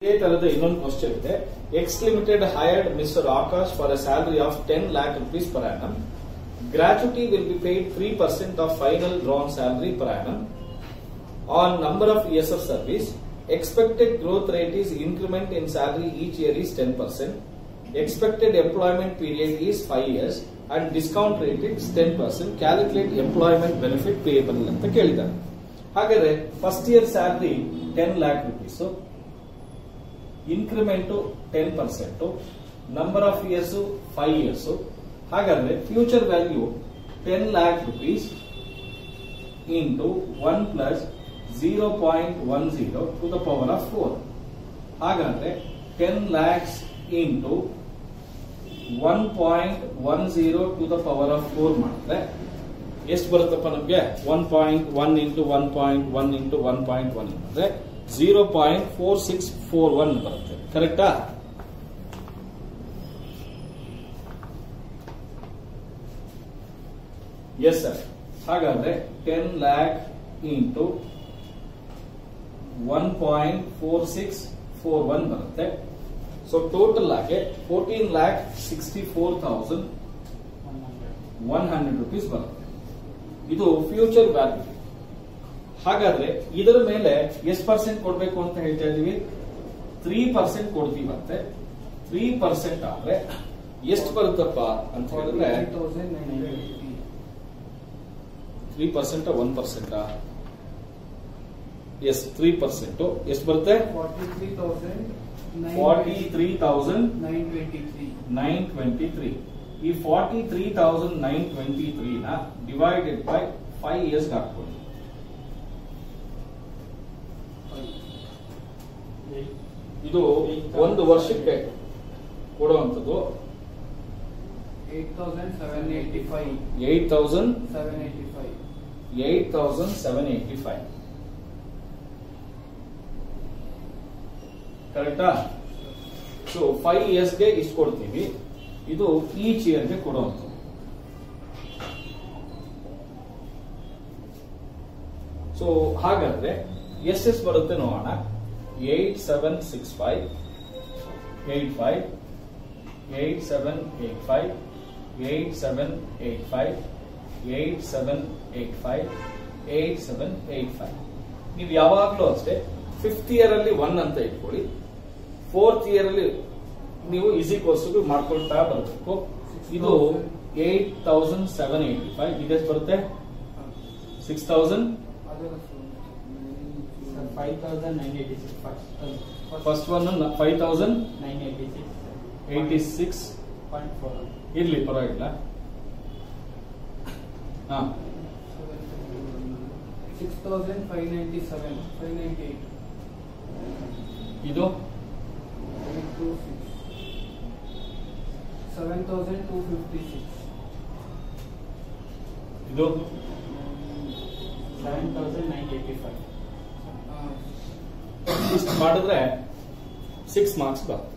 ಇದೇ ತರದ ಇನ್ನೊಂದು ಕ್ವಶನ್ ಇದೆ X limited hired Mister Akash for a salary of ten lakh rupees per annum gratuity will be paid three percent of final drawn salary per annum on number of years of service expected growth rate is increment in salary each year is ten percent expected employment period is five years and discount rate is ten percent calculate employment benefit payable ಅಂತ ಕೇಳಿದ್ದಾರೆ ಹಾಗಾದ್ರೆ first year salary ten lakh rupees increment ten percent number of years five years ಹಾಗಾದ್ರೆ future value ten lakh rupees into one plus zero point one zero to the power of four ಹಾಗಾದ್ರೆ ten lakhs into one point one zero to the power of four ಮಾಡಿದ್ರೆ ಎಷ್ಟು ಬರುತ್ತಪ್ಪ ನಮಗೆ one point one into one point one into one point one ಅಂದ್ರೆ zero point four six four one ಬರುತ್ತೆ ಕರೆಕ್ಟಾ yes sir ಹಾಗಾದ್ರೆ ten lac into one point four six four one ಬರುತ್ತೆ so total ಆಗಿ fourteen lakh sixty four thousand one hundred rupees ಬರುತ್ತೆ ಇದು future value ಹಾಗಾದ್ರೆ ಇದರ ಮೇಲೆ ಎಷ್ಟು ಪರ್ಸೆಂಟ್ ಕೊಡ್ಬೇಕು ಅಂತ ಹೇಳ್ತಾ ಇದೀವಿ ತ್ರೀ ಪರ್ಸೆಂಟ್ ಕೊಡ್ತೀವಂತೆ ತ್ರೀ ಪರ್ಸೆಂಟ್ ಆದ್ರೆ ಎಷ್ಟು ಬರುತ್ತಪ್ಪ ಅಂತ ಹೇಳಿದ್ರೆ three percent one percent yes three percent ಎಷ್ಟು ಬರುತ್ತೆ forty three thousand nine twenty three ಈ forty three thousand nine twenty three ನ ಡಿವೈಡೆಡ್ ಬೈ ಫೈವ್ ಇಯರ್ಸ್ ಹಾಕೊಳ್ಳಿ ಇದು ಒಂದು ವರ್ಷಕ್ಕೆ ಕೊಡುವಂಥದ್ದು eight thousand eight thousand seven eighty five ಕರೆಕ್ಟಾ ಸೊ ಫೈವ್ ಇಯರ್ಸ್ಗೆ ಇಷ್ಟು ಕೊಡ್ತೀವಿ ಇದು ಈಚ್ ಇಯರ್ಗೆ ಕೊಡುವಂಥದ್ದು ಸೊ ಹಾಗಾದ್ರೆ ಎಷ್ಟೆಷ್ಟು ಬರುತ್ತೆ ನೋಡೋಣ eight seven six five eight five eight seven eight five eight seven eight five eight seven eight five eight seven eight five ನೀವು ಯಾವಾಗಲೂ ಅಷ್ಟೇ ಫಿಫ್ತ್ ಇಯರ್ ಅಲ್ಲಿ ಒನ್ ಅಂತ ಇಟ್ಕೊಳ್ಳಿ ಫೋರ್ತ್ ಇಯರ್ ಅಲ್ಲಿ ನೀವು ಈಸಿ ಕೋರ್ಸ್ ಮಾಡ್ಕೊಳ್ತಾ ಬರಬೇಕು ಇದು eight thousand seven eighty five ಇದೆಷ್ಟು ಬರುತ್ತೆ six thousand five thousand nine eighty six first one five thousand nine eighty six eighty six point four ಇರ್ಲಿ ಪರವಾಗಿಲ್ಲ ಹಾ six thousand five ninety seven five ninety eight ಇದು eight two six seven thousand two fifty six ಇದು seven thousand nine eighty five ಇಷ್ಟು ಮಾಡಿದ್ರೆ six marks ಬರುತ್ತೆ